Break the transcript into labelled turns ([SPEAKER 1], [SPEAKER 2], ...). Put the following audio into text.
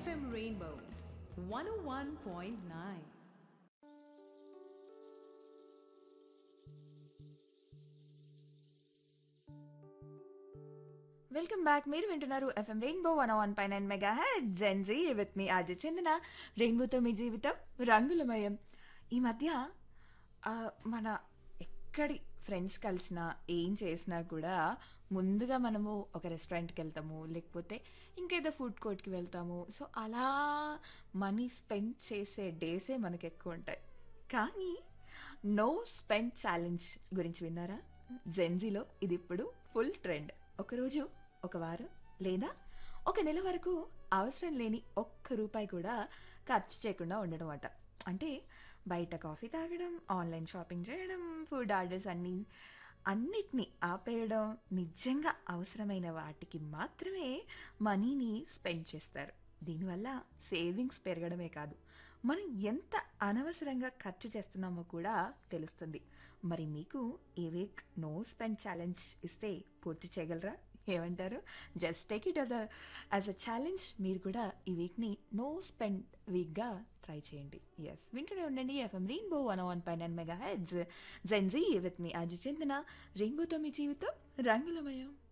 [SPEAKER 1] FM Rainbow 101.9.
[SPEAKER 2] Welcome back మీరు వింటున్నారు FM Rainbow one one పై nine mega head Gen Z with me Aja చెందిన రెయిన్బోతో మీ జీవితం రంగులమయం ఈ మధ్య ఆ, మన ఎక్కడి ఫ్రెండ్స్ కలిసినా ఏం చేసినా కూడా ముందుగా మనము ఒక రెస్టారెంట్కి వెళ్తాము లేకపోతే ఇంకేదో ఫుడ్ కోర్ట్కి వెళ్తాము సో అలా మనీ స్పెండ్ చేసే డేసే మనకు ఎక్కువ ఉంటాయి కానీ నో స్పెండ్ ఛాలెంజ్ గురించి విన్నారా జెన్జీలో ఇది ఇప్పుడు ఫుల్ ట్రెండ్ ఒకరోజు ఒక వారం లేదా ఒక నెల వరకు అవసరం లేని ఒక్క రూపాయి కూడా ఖర్చు చేయకుండా ఉండడం అట అంటే బయట కాఫీ తాగడం ఆన్లైన్ షాపింగ్ చేయడం ఫుడ్ ఆర్డర్స్ అన్నీ అన్నిటినీ ఆపేయడం నిజంగా అవసరమైన వాటికి మాత్రమే మనీని స్పెండ్ చేస్తారు దీనివల్ల సేవింగ్స్ పెరగడమే కాదు మనం ఎంత అనవసరంగా ఖర్చు చేస్తున్నామో కూడా తెలుస్తుంది మరి మీకు ఈ వీక్ నో స్పెండ్ ఛాలెంజ్ ఇస్తే పూర్తి చేయగలరా ఏమంటారు జస్ట్ టేక్ ఇట్ అద యాజ్ అ ఛాలెంజ్ మీరు కూడా ఈ వీక్ని నో స్పెండ్ వీక్గా ట్రై చేయండి ఎస్ వింటూనే ఉండండి ఎఫ్ఎం రెయిన్బో వన్ వన్ పై nine mega heads Gen Z with me Aju చెందిన రెయిన్బోతో మీ జీవితం రంగులమయం